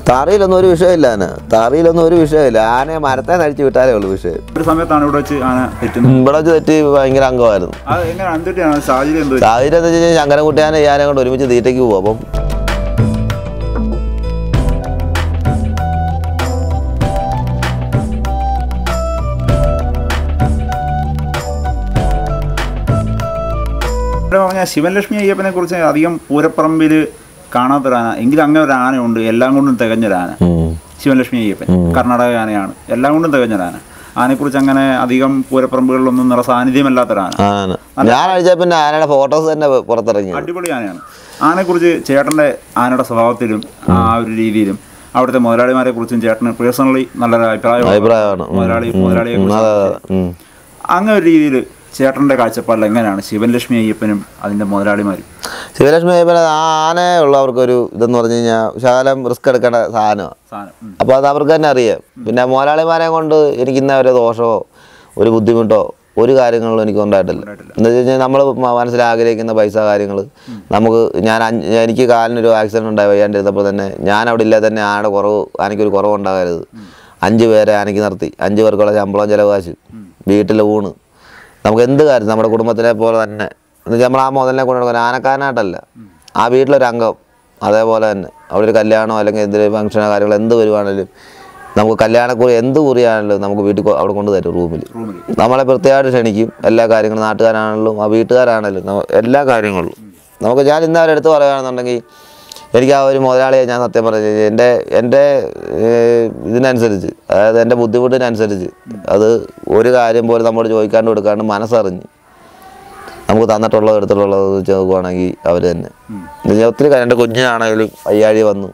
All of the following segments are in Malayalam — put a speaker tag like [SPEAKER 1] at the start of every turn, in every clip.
[SPEAKER 1] തറിയിലൊന്നും ഒരു വിഷയമില്ല ആന തറിയിലൊന്നും ഒരു വിഷയമില്ല ആനയെ മരത്തെ നടിച്ചു വിട്ടാലേ ഉള്ളൂ വിഷയം
[SPEAKER 2] ഒരു സമയത്താണ് ഇവിടെ വെച്ച് ആന തെറ്റുന്നത്
[SPEAKER 1] ഉം, ഇവിടെ വെച്ച് തെറ്റി ഭയങ്കര അംഗമായിരുന്നു
[SPEAKER 2] അത് എങ്ങനെ എന്തൊക്കെയാണ് സാഹചര്യം എന്ത്
[SPEAKER 1] സാഹചര്യം എന്താ വെച്ച് കഴിഞ്ഞാൽ ശങ്കരൻകുട്ടിയാനെ ഞാനെ കൊണ്ട് ഒരുമിച്ച് തീറ്റയ്ക്ക് പോകും അപ്പം
[SPEAKER 2] ഇവിടെ പറഞ്ഞാൽ ശിവലക്ഷ്മി അയ്യപ്പനെ കുറിച്ച് അധികം പൂരപ്പറമ്പിൽ കാണാത്തൊരു ആന എങ്കിലും അങ്ങനെ ഒരു ആനയുണ്ട് എല്ലാം കൊണ്ടും തികഞ്ഞൊരു ആന
[SPEAKER 1] ഉം.
[SPEAKER 2] ശിവലക്ഷ്മി അയ്യപ്പൻ കർണാടക ആനയാണ് എല്ലാം കൊണ്ടും തികഞ്ഞൊരു ആന ആനയെക്കുറിച്ച് അങ്ങനെ അധികം പൂരപ്പറമ്പുകളിലൊന്നും നിറ സാന്നിധ്യമല്ലാത്തൊരാന
[SPEAKER 1] ആണ് ഞാൻ അഴിച്ച പിന്നെ ആനയുടെ ഫോട്ടോസ് തന്നെ പുറത്തിറങ്ങി
[SPEAKER 2] അടിപൊളി ആനയാണ് ആനയെക്കുറിച്ച് ചേട്ടൻ്റെ ആനയുടെ സ്വഭാവത്തിലും ആ ഒരു രീതിയിലും അവിടുത്തെ മുതലാളിമാരെ കുറിച്ചും ചേട്ടന് പേഴ്സണലി നല്ലൊരു അഭിപ്രായമാണ്
[SPEAKER 1] അഭിപ്രായമാണ് ഉം.
[SPEAKER 2] മുതലാളി മുതലാളിയെ
[SPEAKER 1] ഉം, അതെ അതെ ഉം.
[SPEAKER 2] അങ്ങനെ ഒരു രീതിയിൽ ചേട്ടൻ്റെ കാഴ്ചപ്പാടിൽ എങ്ങനെയാണ് ശിവൻലക്ഷ്മി അയ്യപ്പനും അതിൻ്റെ മുതലാളിമാരും
[SPEAKER 1] ശിവലക്ഷ്മി അയ്യപ്പനെ ആ ആനയുള്ളവർക്കൊരു ഇതെന്ന് പറഞ്ഞു കഴിഞ്ഞാൽ ശകലം റിസ്ക് എടുക്കേണ്ട സാധനമാണ്
[SPEAKER 2] സാധനം ഉം.
[SPEAKER 1] അപ്പോൾ അത് അവർക്ക് തന്നെ അറിയാം പിന്നെ മുതലാളിമാരെ കൊണ്ട് എനിക്ക് ഇന്ന ഒരു ദോഷമോ ഒരു ബുദ്ധിമുട്ടോ ഒരു കാര്യങ്ങളിലും എനിക്ക് ഉണ്ടായിട്ടില്ല എന്ന് വെച്ച് കഴിഞ്ഞാൽ നമ്മൾ മനസ്സിൽ ആഗ്രഹിക്കുന്ന പൈസ കാര്യങ്ങൾ നമുക്ക് ഞാൻ അഞ്ച് എനിക്ക് കാലിനൊരു ആക്സിഡൻറ്റ് ഉണ്ടായി വയ്യാണ്ടിരുന്നപ്പോൾ തന്നെ ഞാൻ അവിടെ ഇല്ലാതെ തന്നെ ആടെ കുറവ് ആനയ്ക്കൊരു കുറവുണ്ടാകരുത് അഞ്ച് പേരെ ആനയ്ക്ക് നിർത്തി അഞ്ച് പേർക്കുള്ള ശമ്പളം ചിലവ് കാശ് വീട്ടിൽ ഊണ് നമുക്ക് എന്ത് കാര്യം നമ്മുടെ കുടുംബത്തിനെ പോലെ തന്നെ എന്നുവെച്ചാൽ നമ്മൾ ആ മുതലിനെ കൊണ്ട് നടക്കാൻ ആനക്കാരനായിട്ടല്ല ആ വീട്ടിലൊരു അംഗം അതേപോലെ തന്നെ അവിടെ ഒരു കല്യാണമോ അല്ലെങ്കിൽ എന്തെങ്കിലും ഫംഗ്ഷനോ കാര്യങ്ങളോ എന്ത് വരുവാണെങ്കിലും നമുക്ക് കല്യാണക്കുറി എന്ത് കുറിയാണെങ്കിലും നമുക്ക് വീട്ടിൽ കൊ- അവിടെ കൊണ്ട് തരും റൂമിൽ
[SPEAKER 2] റൂമിൽ
[SPEAKER 1] നമ്മളെ പ്രത്യേകമായിട്ട് ക്ഷണിക്കും എല്ലാ കാര്യങ്ങളും നാട്ടുകാരാണെങ്കിലും ആ വീട്ടുകാരാണെങ്കിലും നമ്മ- എല്ലാ കാര്യങ്ങളിലും നമുക്ക് ഞാൻ ഇന്ന് അവരെടുത്ത് പറയുകയാണെന്നുണ്ടെങ്കിൽ എനിക്ക് ആ ഒരു മുതലാളിയെ ഞാൻ സത്യം പറഞ്ഞു കഴിഞ്ഞാൽ എൻ്റെ എൻ്റെ ഏഹ്, ഇതിനനുസരിച്ച് അതായത് എൻ്റെ ബുദ്ധിമുട്ടിനനുസരിച്ച് അത് ഒരു കാര്യം പോലും നമ്മോട് ചോദിക്കാണ്ട് കൊടുക്കാണ്ട് മനസ്സറിഞ്ഞ് നമുക്ക് തന്നിട്ടുള്ളത് എടുത്തിട്ടുള്ളത് വെച്ച് നോക്കുവാണെങ്കിൽ അവർ തന്നെ എന്നുവെച്ചാൽ ഒത്തിരി കാര്യം എൻ്റെ കുഞ്ഞിനാണെങ്കിലും വയ്യാഴി വന്നു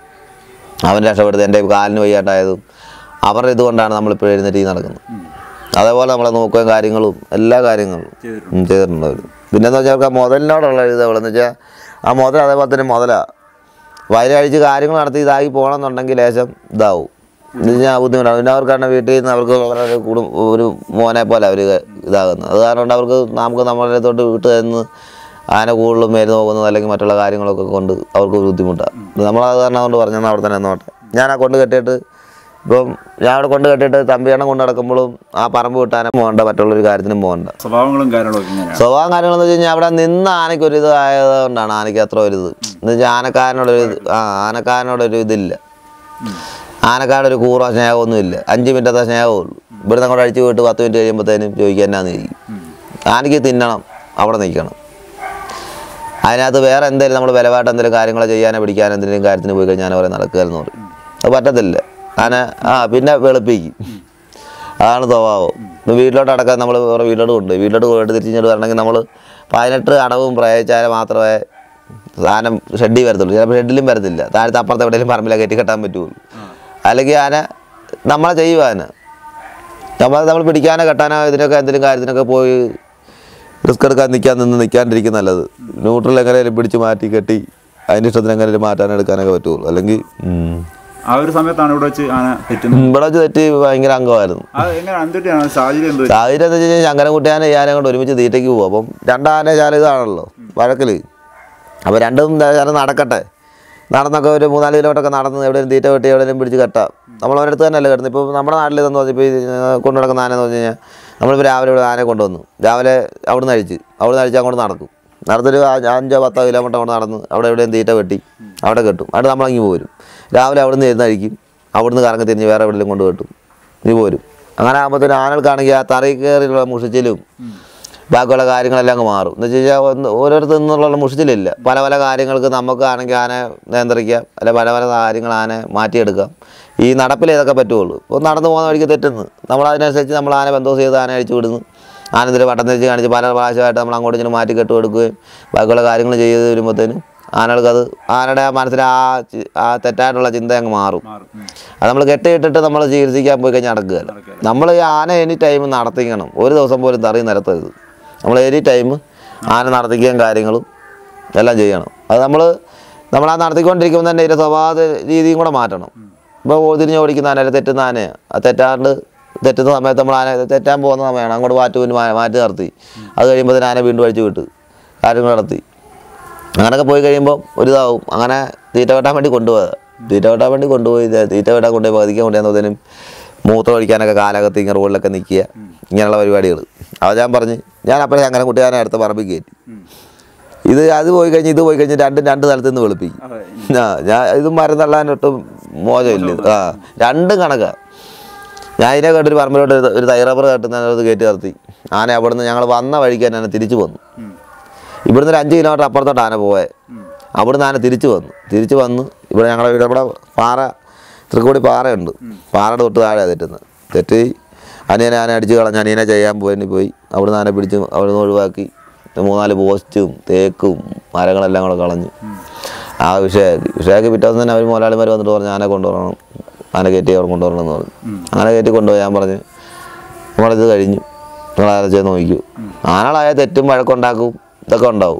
[SPEAKER 1] അവൻ രക്ഷപ്പെടുത്തി എൻ്റെ കാലിന് വയ്യാണ്ടായതും അവരുടെ ഇതുകൊണ്ടാണ് നമ്മളിപ്പോൾ എഴുന്നേറ്റ് ഈ നടക്കുന്നത് അതേപോലെ നമ്മളെ നോക്കുകയും കാര്യങ്ങളും എല്ലാ കാര്യങ്ങളും
[SPEAKER 2] ചെയ്തിട്ടുണ്ട്.
[SPEAKER 1] ഉം, ചെയ്തിട്ടുണ്ട് അവർ പിന്നെന്ന് വെച്ചാൽ അവർക്ക് ആ മുതലിനോടുള്ള ഒരു ഇതെന്ന് വെച്ചാൽ ആ മുതൽ അതേപോലെ തന്നെ മുതലാണ് വയലഴിച്ച് കാര്യങ്ങൾ നടത്തി ഇതാക്കി പോകണമെന്നുണ്ടെങ്കിൽ ലേശം ഇതാവും എന്ന് വെച്ചാൽ ബുദ്ധിമുട്ടാണ് പിന്നെ അവർക്കാണ് വീട്ടിൽ നിന്ന് അവർക്ക് വളരെ കുടും ഒരു മോനെ പോലെ അവർ ഇതാകുന്നത് അത് കാരണം കൊണ്ട് അവർക്ക് നമുക്ക് നമ്മളുടെ തൊട്ട് വീട്ടിൽ നിന്ന് ആന കൂടുതലും മരുന്ന് പോകുന്നത് അല്ലെങ്കിൽ മറ്റുള്ള കാര്യങ്ങളൊക്കെ കൊണ്ട് അവർക്ക് ഒരു ബുദ്ധിമുട്ടാണ് നമ്മളത് കാരണം കൊണ്ട് പറഞ്ഞാൽ അവിടെ തന്നെ നോട്ടെ ഞാൻ ആ കൊണ്ട് കെട്ടിയിട്ട് ഇപ്പം ഞാൻ അവിടെ കൊണ്ട് കെട്ടിയിട്ട് തമ്പിയണം കൊണ്ട് നടക്കുമ്പോഴും ആ പറമ്പ് വിട്ടാനും പോകണ്ട മറ്റുള്ളൊരു കാര്യത്തിനും പോകണ്ട
[SPEAKER 2] സ്വഭാവങ്ങളും കാര്യങ്ങളൊക്കെ ഇങ്ങനെയാണ്
[SPEAKER 1] സ്വഭാവം കാര്യങ്ങളെന്ന് വെച്ച് കഴിഞ്ഞാൽ അവിടെ നിന്ന് ആനയ്ക്ക് ഒരു ഇത് ആയതുകൊണ്ടാണ് ആനയ്ക്ക് അത്ര ഒരു ഇത് എന്ന് വെച്ചാൽ ആനക്കാരനോടൊരു ഇത് ആ ആനക്കാരനോടൊരു ഇതില്ല ആനക്കാരുടെ ഒരു കൂറോ സ്നേഹമൊന്നും ഇല്ല അഞ്ച് മിനിറ്റത്തെ സ്നേഹമേ ഉള്ളൂ ഇവിടുന്ന് അങ്ങോട്ട് അഴിച്ചു പോയിട്ട് പത്ത് മിനിറ്റ് കഴിയുമ്പോഴത്തേനും ചോദിക്കാൻ എന്നാന്ന് ചോദിക്കും ആനയ്ക്ക് തിന്നണം അവിടെ നിൽക്കണം അതിനകത്ത് വേറെ എന്തെങ്കിലും നമ്മൾ വിലവായിട്ട് എന്തെങ്കിലും കാര്യങ്ങൾ ചെയ്യാനോ പിടിക്കാനോ എന്തെങ്കിലും കാര്യത്തിന് പോയി കഴിഞ്ഞാൽ ഞാൻ പറയും നടക്കുക എന്ന് പറയും അത് പറ്റത്തില്ല ആന ആ പിന്നെ വെളുപ്പിക്കും അതാണ് സ്വഭാവം ഇപ്പം വീട്ടിലോട്ട് അടക്കാൻ നമ്മൾ വേറെ വീട്ടിലോട്ട് കൊണ്ടുപോയി വീട്ടിലോട്ട് പോയിട്ട് തിരിച്ചിങ്ങോട്ട് വരണമെങ്കിൽ നമ്മൾ പതിനെട്ട് അടവും പ്രയോഗിച്ചാൽ മാത്രമേ സാധനം ഷെഡിൽ വരത്തുള്ളൂ ചിലപ്പോൾ ഷെഡിലും വരത്തില്ല താഴത്തെ അപ്പുറത്ത് എവിടെയെങ്കിലും പറമ്പിലൊക്കെ കെട്ടി കെട്ടാൻ പറ്റുള്ളൂ അല്ലെങ്കിൽ ആന നമ്മളെ ചെയ്യുക ആന നമ്മൾ നമ്മൾ പിടിക്കാനോ കെട്ടാനോ ഇതിനൊക്കെ എന്തെങ്കിലും കാര്യത്തിനൊക്കെ പോയി റിസ്ക് എടുക്കാൻ നിൽക്കാൻ നിന്ന് നിൽക്കാണ്ടിരിക്കും നല്ലത് ന്യൂട്രൽ എങ്ങനെയാലും പിടിച്ച് മാറ്റി കെട്ടി അതിൻ്റെ ഇഷ്ടത്തിന് എങ്ങനെയും മാറ്റാൻ എടുക്കാനൊക്കെ പറ്റുള്ളൂ അല്ലെങ്കിൽ ഉം.
[SPEAKER 2] ആ ഒരു സമയത്താണ് ഇവിടെ വെച്ച് ആന തെറ്റുന്നത്
[SPEAKER 1] ഉം, ഇവിടെ വെച്ച് തെറ്റി ഭയങ്കര അംഗമായിരുന്നു
[SPEAKER 2] അത് എങ്ങനെ എന്തൊക്കെയാണ് സാഹചര്യം എന്ത്
[SPEAKER 1] സാഹചര്യം എന്താ വെച്ച് കഴിഞ്ഞാൽ ശങ്കരൻകുട്ടിയാനെ ഞാനെ കൊണ്ട് ഒരുമിച്ച് തീറ്റയ്ക്ക് പോകും അപ്പം രണ്ടാന ശാല ഇതാണല്ലോ വഴക്കിൽ അപ്പോൾ രണ്ടും ശാല നടക്കട്ടെ നടന്നൊക്കെ ഒരു മൂന്നാല് കിലോമീറ്ററൊക്കെ നടന്ന് എവിടെയും തീറ്റ വെട്ടി എവിടെയും പിടിച്ച് കെട്ടാം നമ്മൾ അവരുടെ അടുത്ത് തന്നെയല്ലേ കിടന്നത് ഇപ്പോൾ നമ്മുടെ നാട്ടിൽ ഇതെന്ന് പറഞ്ഞാൽ ഇപ്പോൾ ഈ കൊണ്ടു നടക്കുന്ന ആനെന്ന് പറഞ്ഞു കഴിഞ്ഞാൽ നമ്മളിപ്പോൾ രാവിലെ ഇവിടെ ആനയെ കൊണ്ടുവന്നു രാവിലെ അവിടുന്ന് അഴിച്ച് അവിടുന്ന് അഴിച്ച് അങ്ങോട്ട് നടക്കും നടത്തൊരു ആ- അഞ്ചോ പത്തോ കിലോമീറ്റർ അങ്ങോട്ട് നടന്ന് അവിടെ എവിടെയും തീറ്റ വെട്ടി അവിടെ കെട്ടും അവിടെ നമ്മളങ്ങി പോരും രാവിലെ അവിടുന്ന് ഇരുന്ന് അഴിക്കും അവിടുന്ന് കറങ്ങി തിരിഞ്ഞ് വേറെ എവിടെയെങ്കിലും കൊണ്ട് കെട്ടും നീ പോരും അങ്ങനെ ആകുമ്പോഴത്തേനും ആനകൾക്കാണെങ്കിൽ ആ തറയിൽ കയറിയുള്ള മുഷിച്ചിലും ബാക്കിയുള്ള കാര്യങ്ങളെല്ലാം അങ്ങ് മാറും എന്ന് വെച്ച് കഴിഞ്ഞാൽ ഒന്ന് ഓരോരുത്തർ നിന്നുള്ള മുഷിച്ചിലില്ല പല പല കാര്യങ്ങൾക്ക് നമുക്കാണെങ്കിൽ ആനെ നിയന്ത്രിക്കാം അല്ലെ പല പല കാര്യങ്ങൾ ആനെ മാറ്റിയെടുക്കാം ഈ നടപ്പിൽ ഇതൊക്കെ പറ്റുള്ളൂ ഇപ്പോൾ നടന്നു പോകുന്ന വഴിക്ക് തെറ്റുന്നു നമ്മൾ അതിനനുസരിച്ച് നമ്മൾ ആനെ ബന്ധോസ് ചെയ്ത് ആന അഴിച്ചു വിടുന്നു ആന ഇതിൽ വട്ടം തിരിച്ച് കാണിച്ച് പല പ്രാവശ്യമായിട്ട് നമ്മൾ അങ്ങോട്ട് ഇങ്ങനെ മാറ്റി കെട്ട് കൊടുക്കുകയും ബാക്കിയുള്ള കാര്യങ്ങൾ ചെയ്ത് വരുമ്പോഴത്തേനും ആനകൾക്ക് അത് ആനയുടെ ആ മനസ്സിൽ ആ ചി- ആ തെറ്റായിട്ടുള്ള ചിന്ത അങ്ങ് മാറും
[SPEAKER 2] മാറും ഉം.
[SPEAKER 1] അത് നമ്മൾ കെട്ടിയിട്ടിട്ട് നമ്മൾ ചികിത്സിക്കാൻ പോയി കഴിഞ്ഞാൽ നടക്കുകയല്ല
[SPEAKER 2] നടക്കുകയില്ല.
[SPEAKER 1] നമ്മൾ ഈ ആന എനി ടൈം നടത്തിക്കണം ഒരു ദിവസം പോലും തറി നിരത്തരുത് നമ്മൾ എനി ടൈം ആന നടത്തിക്കുകയും കാര്യങ്ങളും എല്ലാം ചെയ്യണം അത് നമ്മൾ നമ്മൾ ആ നടത്തിക്കൊണ്ടിരിക്കുമ്പോൾ തന്നെ ഇതിൻ്റെ സ്വഭാവ രീതിയും കൂടെ മാറ്റണം ഇപ്പോൾ തിരിഞ്ഞ് ഓടിക്കുന്ന ആന തെറ്റുന്ന ആനയാണ് ആ തെറ്റാണ്ട് തെറ്റുന്ന സമയത്ത് നമ്മൾ ആന തെറ്റാൻ പോകുന്ന സമയമാണ് അങ്ങോട്ട് മാറ്റി മുന്നിൽ മാ- മാറ്റി നിർത്തി അത് കഴിയുമ്പോൾ തന്നെ ആന വീണ്ടും അഴിച്ചു വിട്ട് കാര്യങ്ങൾ നടത്തി അങ്ങനെയൊക്കെ പോയി കഴിയുമ്പോൾ ഒരു ഇതാവും അങ്ങനെ തീറ്റ വെട്ടാൻ വേണ്ടി കൊണ്ടുപോയത് തീറ്റ വെട്ടാൻ വേണ്ടി കൊണ്ടുപോയി ഇത് തീറ്റ വെട്ടാൻ കൊണ്ടുപോയി പകുതിക്കാൻ കൊണ്ടുപോകുന്നതിനും മൂത്രം ഒഴിക്കാനൊക്കെ കാലകത്ത് ഇങ്ങനെ റോഡിലൊക്കെ നിൽക്കുക ഇങ്ങനെയുള്ള പരിപാടികൾ അത് ഞാൻ പറഞ്ഞ് ഞാൻ അപ്പോഴേ അങ്ങനെ കുട്ടികാരനെ അടുത്ത പറമ്പിൽ കയറ്റി ഇത് അത് പോയി കഴിഞ്ഞ് ഇത് പോയി കഴിഞ്ഞ് രണ്ടും രണ്ട് സ്ഥലത്ത് നിന്ന് വെളുപ്പിക്കും
[SPEAKER 2] അതെ
[SPEAKER 1] ആ ഞാൻ ഇത് മരം തള്ളാൻ ഒട്ടും മോശമില്ല ഇത്. ആ രണ്ടും കണക്കാ ഞാൻ ഇതിനെ കേട്ടൊരു പറമ്പിലോട്ട് ഒരു- ഒരു തൈറബർ കെട്ടുന്നത് കയറ്റി നിർത്തി ആന അവിടുന്ന് ഞങ്ങൾ വന്ന വഴിക്ക് തന്നെ തിരിച്ചു വന്നു
[SPEAKER 2] ഉം.
[SPEAKER 1] ഇവിടുന്ന് ഒരു അഞ്ച് കിലോമീറ്റർ അപ്പുറത്തോട്ട് ആന പോയെ അവിടുന്ന് ആന തിരിച്ചു വന്നു തിരിച്ചു വന്ന് ഇവിടെ ഞങ്ങളെ വീട് ഇവിടെ പാറ തൃക്കോടി പാറയുണ്ട് പാറയുടെ തൊട്ട് താഴെ തെറ്റുന്നത് തെറ്റി അനിയനെ ആന അടിച്ച് കളഞ്ഞ് അനിയനെ ചെയ്യാൻ പോയി പോയി അവിടുന്ന് ആന പിടിച്ച് അവിടുന്ന് ഒഴിവാക്കി മൂന്നാല് പോസ്റ്റും തേക്കും മരങ്ങളെല്ലാം കൂടെ കളഞ്ഞ് ആ വിഷയമാക്കി വിഷയമാക്കി പിറ്റേ ദിവസം തന്നെ അവർ മുതലാളിമാർ വന്നിട്ട് പറഞ്ഞു ആനെ കൊണ്ടുവരണം ആന കയറ്റി അവിടെ കൊണ്ടുവരണം എന്ന് പറഞ്ഞു അങ്ങനെ കയറ്റി കൊണ്ടുപോയി ഞാൻ പറഞ്ഞു നമ്മളിത് കഴിഞ്ഞു നിങ്ങൾ ആരെ ചെയ്ത് നോക്കൂ ആനകളായ തെറ്റും വഴക്കുണ്ടാക്കും ഇതൊക്കെ ഉണ്ടാവും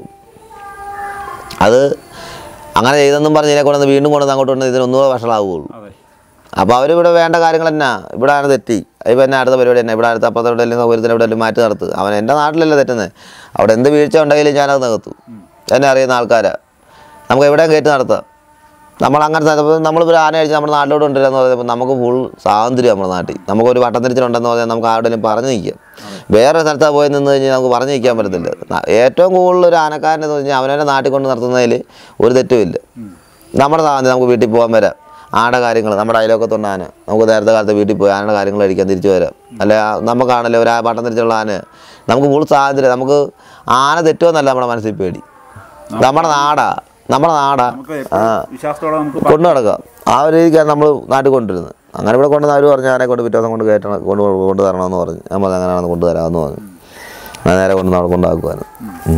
[SPEAKER 1] അത് അങ്ങനെ ചെയ്തെന്നും പറഞ്ഞ് ഇതിനെ കൊണ്ടുവന്ന് വീണ്ടും കൊണ്ടുവന്ന് അങ്ങോട്ട് കൊണ്ടുവന്ന് ഇതിനൊന്നുകൂടെ വഷളാവുകയുള്ളൂ
[SPEAKER 2] അതെ
[SPEAKER 1] അപ്പോൾ അവർ ഇവിടെ വേണ്ട കാര്യങ്ങൾ എന്നാ ഇവിടെ ആണ് തെറ്റി ഇപ്പം എന്നെ അടുത്ത പരിപാടി തന്നെ ഇവിടെ അടുത്ത അപ്പുറത്തെ എവിടെയെങ്കിലും സൗകര്യത്തിൽ എവിടെയെങ്കിലും മാറ്റി നടത്തുക അവൻ എൻ്റെ നാട്ടിലല്ലേ തെറ്റുന്നത് അവിടെ എന്ത് വീഴ്ച ഉണ്ടെങ്കിലും ഞാനത് നികത്തു എന്നെ അറിയുന്ന ആൾക്കാരാ നമുക്ക് എവിടെയും കയറ്റി നടത്താം നമ്മൾ അങ്ങനെ നമ്മൾ ഒരു ആന കഴിച്ച് നമ്മുടെ നാട്ടിലോട്ട് കൊണ്ടുവരാന്ന് പറയുമ്പോൾ നമുക്ക് ഫുൾ സ്വാതന്ത്ര്യം നമ്മുടെ നാട്ടിൽ നമുക്കൊരു വട്ടം തിരിച്ചിട്ടുണ്ടെന്ന് പറഞ്ഞാൽ നമുക്ക് ആരുടെയും പറഞ്ഞു നിൽക്കാം വേറെ സ്ഥലത്താണ് പോയി നിന്ന് കഴിഞ്ഞാൽ നമുക്ക് പറഞ്ഞു നിൽക്കാൻ പറ്റത്തില്ല ന- ഏറ്റവും കൂടുതൽ ഒരു ആനക്കാരനെന്ന് പറഞ്ഞാൽ അവനവൻ്റെ നാട്ടിൽ കൊണ്ട് നിർത്തുന്നതിൽ ഒരു തെറ്റുമില്ല നമ്മുടെ സ്വാതന്ത്ര്യം നമുക്ക് വീട്ടിൽ പോകാൻ വരാം ആടെ കാര്യങ്ങൾ നമ്മുടെ അയലോക്കത്തുണ്ട് ആന നമുക്ക് നേരത്തെ കാലത്ത് വീട്ടിൽ പോയി ആനയുടെ കാര്യങ്ങൾ കഴിക്കാൻ തിരിച്ചു വരാം അല്ലെ ആ- നമുക്കാണല്ലോ ഒരു ആ പട്ടം തിരിച്ചുള്ള ആന നമുക്ക് ഫുൾ സ്വാതന്ത്ര്യം നമുക്ക് ആന തെറ്റുമെന്നല്ല നമ്മുടെ മനസ്സിൽ പേടി നമ്മുടെ നാടാ നമ്മുടെ നാടാ
[SPEAKER 2] നമുക്ക് എപ്പോഴും വിശ്വാസത്തോടെ നമുക്ക് പ-
[SPEAKER 1] കൊണ്ടു നടക്കാം ആ ഒരു രീതിക്കാണ് നമ്മൾ നാട്ടിൽ കൊണ്ടുവരുന്നത് അങ്ങനെ ഇവിടെ കൊണ്ടുവന്ന് അവർ പറഞ്ഞു ആനെ കൊണ്ട് പിറ്റേ ദിവസം കൊണ്ട് കയറ്റണം കൊണ്ട് കൊണ്ട് തരണമെന്ന് പറഞ്ഞു നമ്മൾ അങ്ങനെയാണ് കൊണ്ടുതരാമെന്ന് പറഞ്ഞു ഞാൻ നേരെ കൊണ്ട് അവിടെ കൊണ്ടാക്കുവാനും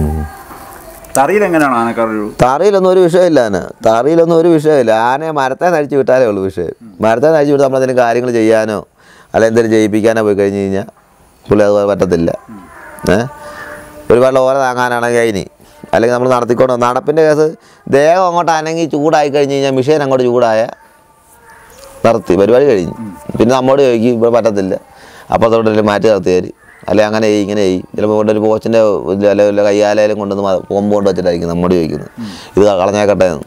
[SPEAKER 2] തറിയിൽ എങ്ങനെയാണ് ആനക്കാരുടെ ഒരു
[SPEAKER 1] തറിയിലൊന്നും ഒരു വിഷയമില്ല ആന തറിയിലൊന്നും ഒരു വിഷയമില്ല ആനയെ മരത്തെ നഴിച്ച് വിട്ടാലേ ഉള്ളൂ വിഷയം മരത്തെ നഴിച്ച് വിട്ട് നമ്മളെന്തെങ്കിലും കാര്യങ്ങൾ ചെയ്യാനോ അല്ല എന്തെങ്കിലും ചെയ്യിപ്പിക്കാനോ പോയി കഴിഞ്ഞ് കഴിഞ്ഞാൽ പുള്ളി അത് പറ്റത്തില്ല ഏ ഒരുപാട് ഓല താങ്ങാനാണെങ്കിൽ അതിന് അല്ലെങ്കിൽ നമ്മൾ നടത്തിക്കൊണ്ട് വന്ന് നടപ്പിൻ്റെ കേസ് ദേഹം അങ്ങോട്ട് അനങ്ങി ചൂടായി കഴിഞ്ഞ് കഴിഞ്ഞാൽ മിഷീൻ അങ്ങോട്ട് ചൂടായ നിർത്തി പരിപാടി കഴിഞ്ഞു പിന്നെ നമ്മോട് ചോദിക്കും ഇവിടെ പറ്റത്തില്ല അപ്പുറത്തോട്ട് മാറ്റി നിർത്തിയാൽ അല്ലെ അങ്ങനെ ചെയ്യും ഇങ്ങനെ ചെയ്യും ചിലപ്പോൾ കൊണ്ടൊരു പോസ്റ്റിൻ്റെ അല്ലെ വല്ല കയ്യാലയിലും കൊണ്ടുവന്ന് മ- കൊമ്പ് കൊണ്ട് വെച്ചിട്ടായിരിക്കും നമ്മോട് ചോദിക്കുന്നത് ഇത് കളഞ്ഞേക്കട്ടെ എന്ന്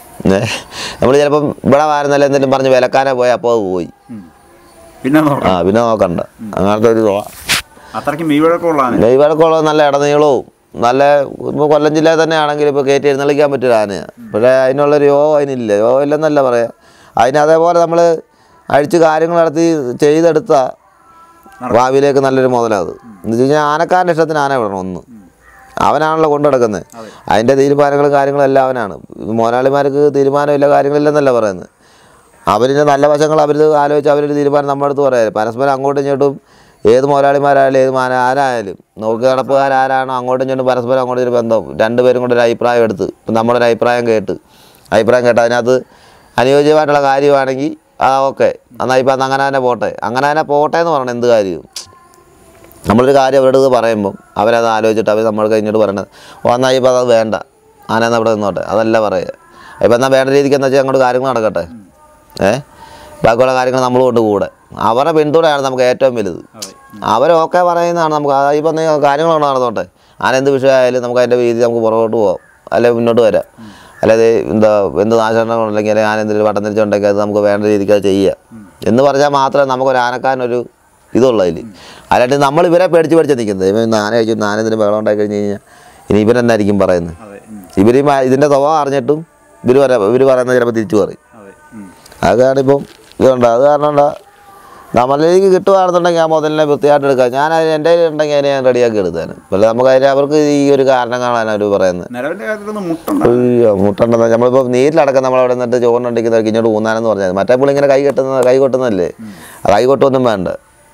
[SPEAKER 1] നമ്മൾ ചിലപ്പം ഇവിടെ വാരുന്നല്ല എന്തെങ്കിലും പറഞ്ഞ് വിലക്കാനെ പോയി അപ്പോൾ അത് പോയി
[SPEAKER 2] ഉം. പിന്നെ നോക്കാം
[SPEAKER 1] ആ പിന്നെ നോക്കണ്ട അങ്ങനത്തെ ഒരു
[SPEAKER 2] അത്രയ്ക്ക് മെയ്വഴക്കമുള്ള ആന
[SPEAKER 1] ദൈവക്കുള്ള നല്ല ഇടനീളവും നല്ല ഇപ്പോൾ കൊല്ലം ജില്ലയിൽ തന്നെ ആണെങ്കിൽ ഇപ്പോൾ കയറ്റി എഴുന്നള്ളിക്കാൻ പറ്റില്ല ആനയാണ് പക്ഷേ അതിനുള്ളൊരു യോഗം അതിനില്ല യോഗം ഇല്ലെന്നല്ല പറയാം അതിന് അതേപോലെ നമ്മൾ അഴിച്ച് കാര്യങ്ങൾ നടത്തി ചെയ്തെടുത്ത ഭാവിയിലേക്ക് നല്ലൊരു മുതലത് എന്ന് വെച്ച് കഴിഞ്ഞാൽ ആനക്കാരൻ്റെ ഇഷ്ടത്തിന് ആന വിടണം ഒന്ന് അവനാണല്ലോ കൊണ്ടു നടക്കുന്നത് അതിൻ്റെ തീരുമാനങ്ങളും കാര്യങ്ങളും എല്ലാം അവനാണ് മുതലാളിമാർക്ക് തീരുമാനമില്ല കാര്യങ്ങളില്ലെന്നല്ല പറയുന്നത് അവരിൻ്റെ നല്ല വശങ്ങൾ അവർ ആലോചിച്ച് അവരൊരു തീരുമാനം നമ്മുടെ അടുത്ത് പറയാം പരസ്പരം അങ്ങോട്ടും ഇങ്ങോട്ടും ഏത് മുതലാളിമാരായാലും ഏത് മാന ആരായാലും നോക്കി നടപ്പുകാരാരാണോ അങ്ങോട്ടും ഇങ്ങോട്ടും പരസ്പരം അങ്ങോട്ടും ഒരു ബന്ധം രണ്ടുപേരും കൂടെ ഒരു അഭിപ്രായം എടുത്ത് ഇപ്പം നമ്മുടെ ഒരു അഭിപ്രായം കേട്ട് അഭിപ്രായം കേട്ട് അതിനകത്ത് അനുയോജ്യമായിട്ടുള്ള കാര്യമാണെങ്കിൽ ആ ഓക്കെ എന്നാൽ ഇപ്പം അങ്ങനെ തന്നെ പോട്ടെ അങ്ങനെ തന്നെ പോട്ടെ എന്ന് പറയണം എന്ത് കാര്യവും നമ്മളൊരു കാര്യം അവരുടെ അടുത്ത് പറയുമ്പം അവരത് ആലോചിച്ചിട്ട് അവർ നമ്മൾ കഴിഞ്ഞിട്ട് പറയണത് ഓ എന്നാൽ ഇപ്പം അത് വേണ്ട ആനെന്ന് അവിടെ നിന്നോട്ടെ അതല്ല പറയുക ഇപ്പം എന്നാൽ വേണ്ട രീതിക്ക് എന്താ വെച്ചാൽ അങ്ങോട്ട് കാര്യങ്ങൾ നടക്കട്ടെ ഏ ബാക്കിയുള്ള കാര്യങ്ങൾ നമ്മൾ കൊണ്ട് കൂടെ അവരുടെ പിന്തുണയാണ് നമുക്ക് ഏറ്റവും വലുത്
[SPEAKER 2] അതെ
[SPEAKER 1] അവരൊക്കെ പറയുന്നതാണ് നമുക്ക് ആ ഇപ്പം നീ കാര്യങ്ങൾ കൊണ്ട് നടന്നോട്ടെ ആനെന്ത് വിഷയമായാലും നമുക്ക് അതിൻ്റെ രീതി നമുക്ക് പുറകോട്ട് പോകാം അല്ലെ മുന്നോട്ട് വരാം അല്ലാതെ എന്താ എന്ത് നാശനഷ്ടം ഉണ്ടെങ്കിൽ അല്ലെങ്കിൽ ആന എന്തെങ്കിലും വട്ടം തിരിച്ചുണ്ടെങ്കിൽ അത് നമുക്ക് വേണ്ട രീതിക്ക് അത് ചെയ്യാം എന്ന് പറഞ്ഞാൽ മാത്രമേ നമുക്കൊരു ആനക്കാരനൊരു ഇതുള്ളൂ അതിൽ അല്ലാണ്ട് നമ്മൾ ഇവരെ പേടിച്ച് പേടിച്ച് നിൽക്കുന്നത് ഇവൻ ഇന്ന് ആന കഴിച്ചു ഇന്ന് ആന എന്തെങ്കിലും ബഹളം ഉണ്ടായി കഴിഞ്ഞ് കഴിഞ്ഞാൽ ഇനി ഇവരെന്നായിരിക്കും പറയുന്നത്
[SPEAKER 2] അതെ ഉം.
[SPEAKER 1] ഇവർ ഇതിൻ്റെ സ്വഭാവം അറിഞ്ഞിട്ടും ഇവർ പറ ഇവർ പറയുന്നത് ചിലപ്പോൾ തിരിച്ചു പറയും
[SPEAKER 2] അതെ ഉം.
[SPEAKER 1] അതാണ് ഇപ്പം ഇതുണ്ട് അത് കാരണം എന്താ നമ്മളിലേക്ക് കിട്ടുകയാണെന്നുണ്ടെങ്കിൽ ആ മുതലിനെ വൃത്തിയായിട്ട് എടുക്കാം ഞാൻ അതിന് എൻ്റെ കയ്യിൽ ഉണ്ടെങ്കിൽ അതിനെ ഞാൻ റെഡിയാക്കി എടുത്തേനെ പക്ഷേ നമുക്ക് അതിന് അവർക്ക് ഈ ഒരു കാരണം കാണാൻ അവർ പറയുന്നത്
[SPEAKER 2] നിലവിന്റെ കാര്യത്തിലൊന്നും മുട്ടുണ്ട്
[SPEAKER 1] അയ്യോ മുട്ടുണ്ടെന്ന് നമ്മളിപ്പോൾ നീരിലടക്കം നമ്മളവിടെ നിന്നിട്ട് ചോറിനുണ്ടെങ്കിൽ ഇങ്ങോട്ട് ഊന്നാനെന്ന് പറഞ്ഞാൽ മറ്റേ പുള്ളി ഇങ്ങനെ കൈ കെട്ടുന്ന കൈ കൊട്ടുന്നതല്ലേ ആ കൈ കൊട്ടൊന്നും വേണ്ട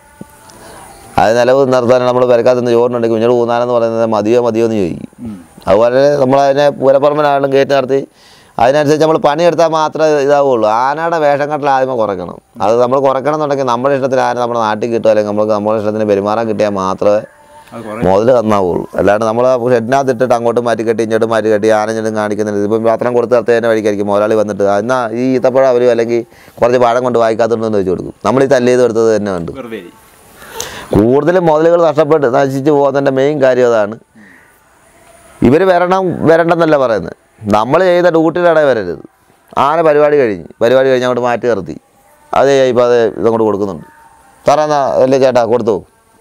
[SPEAKER 1] അത് നിലവ് നിർത്താൻ നമ്മൾ പെരക്കാത്ത നിന്ന് ചോറിനുണ്ടെങ്കിൽ ഇങ്ങോട്ട് ഊന്നാനെന്ന് പറയുന്നത് മതിയോ മതിയോ എന്ന് ചോദിക്കും
[SPEAKER 2] ഉം.
[SPEAKER 1] അതുപോലെ നമ്മളതിനെ പൂരപ്പറമ്പിനാണെങ്കിലും കയറ്റി നടത്തി അതിനനുസരിച്ച് നമ്മൾ പണിയെടുത്താൽ മാത്രമേ ഇതാവുള്ളൂ ആനയുടെ വേഷം കെട്ടൽ ആദ്യമേ കുറയ്ക്കണം അത് നമ്മൾ കുറയ്ക്കണം എന്നുണ്ടെങ്കിൽ നമ്മുടെ ഇഷ്ടത്തിന് ആന നമ്മുടെ നാട്ടിൽ കിട്ടുക അല്ലെങ്കിൽ നമുക്ക് നമ്മുടെ ഇഷ്ടത്തിന് പെരുമാറാൻ കിട്ടിയാൽ മാത്രമേ
[SPEAKER 2] അത് കുറേ
[SPEAKER 1] മുതൽ തന്നാവുള്ളൂ അല്ലാണ്ട് നമ്മൾ ഷെഡിനകത്ത് ഇട്ടിട്ട് അങ്ങോട്ടും മാറ്റി കെട്ടി ഇങ്ങോട്ടും മാറ്റി കെട്ടി ആന ചെണ്ടും കാണിക്കുന്നില്ല ഇപ്പം പാത്രം കൊടുത്ത് നിർത്തിയതിൻ്റെ വഴിക്കായിരിക്കും മുതലാളി വന്നിട്ട് "ആ, എന്നാ ഈ ഈത്തപ്പഴം അവർ അല്ലെങ്കിൽ കുറച്ച് പഴം കൊണ്ട് വായിക്കാത്തുണ്ടെന്ന് വെച്ച് കൊടുക്കും നമ്മൾ ഈ തല്ല് ചെയ്ത് എടുത്തത് തന്നെ ഉണ്ട്
[SPEAKER 2] വെറുതെ
[SPEAKER 1] കൂടുതലും മുതലുകൾ നഷ്ടപ്പെട്ട് നശിച്ചു പോകുന്നതിൻ്റെ മെയിൻ കാര്യം അതാണ് ഇവർ വരണം വരണ്ടെന്നല്ല പറയുന്നത് നമ്മൾ ചെയ്ത ഡ്യൂട്ടിയുടെ ഇടയിൽ വരരുത് ആന പരിപാടി കഴിഞ്ഞ് പരിപാടി കഴിഞ്ഞ് അങ്ങോട്ട് മാറ്റി നിർത്തി അത് ഇപ്പോൾ അത് ഇതങ്ങോട്ട് കൊടുക്കുന്നുണ്ട് സാറേ എന്നാ അല്ലേ ചേട്ടാ കൊടുത്തു